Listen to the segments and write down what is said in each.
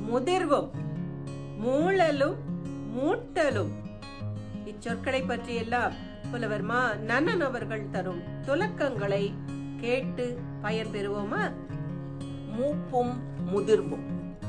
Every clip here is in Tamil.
முதிர்வும் மூழலும் மூட்டலும் இச்சொற்களை பற்றியெல்லாம் புலவர் மா நன்னன் அவர்கள் தரும் துலக்கங்களை கேட்டு பயன் பெறுவோமா மூப்பும் முதிர்வும்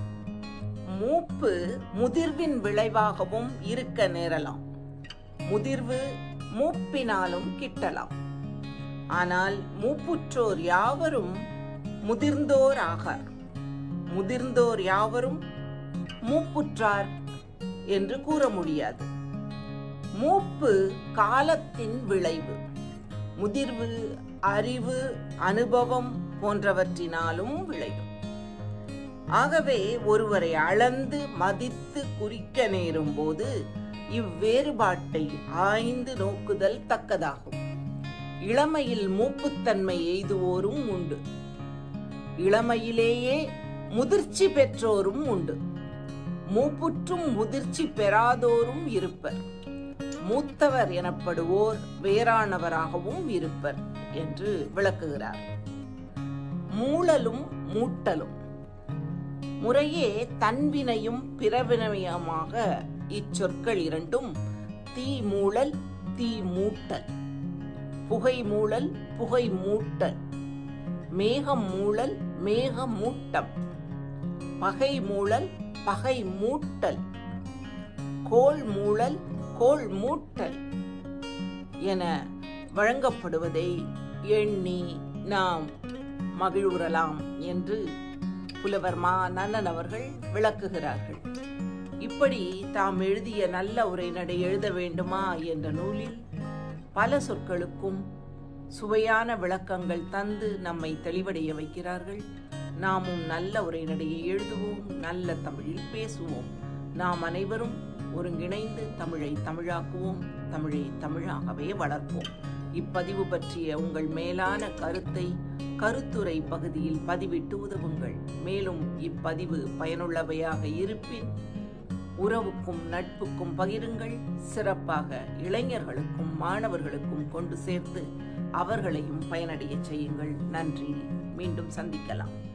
மூப்பு முதிர்வின் விளைவாகவும் இருக்க நேரலாம் முதிர்வு மூப்பினாலும் கிட்டலாம் ஆனால் மூப்புற்றோர் யாவரும் முதிர்ந்தோர் ஆகார் முதிர்ந்தோர் யாவரும் மூப்புற்றார் என்று கூற முடியாது மூப்பு காலத்தின் விளைவு முதிர்வு அறிவு அனுபவம் போன்றவற்றினாலும் விளையும் ஆகவே ஒருவரை அளந்து மதித்து குறிக்க நேரும் போது இவ்வேறுபாட்டை ஆய்ந்து நோக்குதல் தக்கதாகும் இளமையில் மூப்புத்தன்மை எய்துவோரும் உண்டு இளமையிலேயே முதிர்ச்சி பெற்றோரும் உண்டு மூப்புற்றும் முதிர்ச்சி பெறாதோரும் இருப்பர் மூத்தவர் எனப்படுவோர் வேறானவராகவும் இருப்பர் என்று விளக்குகிறார் மூழலும் மூட்டலும் முறையே தன்வினையும் பிறவினயமாக இச்சொற்கள் இரண்டும் தீ மூழல் தீ மூட்டல் புகை மூழல் புகை மூட்டல் மேகம் மூழல் மேக மூட்டம் பகை மூழல் பகை மூட்டல் கோள் மூழல் கோள் மூட்டல் என வழங்கப்படுவதை எண்ணி நாம் மகிழ்வுறலாம் என்று புலவர் மா நன்னன் அவர்கள் விளக்குகிறார்கள் இப்படி தாம் எழுதிய நல்ல உரைநடை எழுத வேண்டுமா என்ற நூலில் பல சொற்களுக்கும் சுவையான விளக்கங்கள் தந்து நம்மை தெளிவடைய வைக்கிறார்கள் நாமும் நல்ல உரைநடையை எழுதுவோம் நல்ல தமிழில் பேசுவோம் நாம் அனைவரும் ஒருங்கிணைந்து தமிழை தமிழாக்குவோம் தமிழை தமிழாகவே வளர்ப்போம் இப்பதிவு பற்றிய உங்கள் மேலான கருத்தை கருத்துரை பகுதியில் பதிவிட்டு உதவுங்கள் மேலும் இப்பதிவு பயனுள்ளவையாக இருப்பின் உறவுக்கும் நட்புக்கும் பகிருங்கள் சிறப்பாக இளைஞர்களுக்கும் மாணவர்களுக்கும் கொண்டு சேர்த்து அவர்களையும் பயனடைய செய்யுங்கள் நன்றி மீண்டும் சந்திக்கலாம்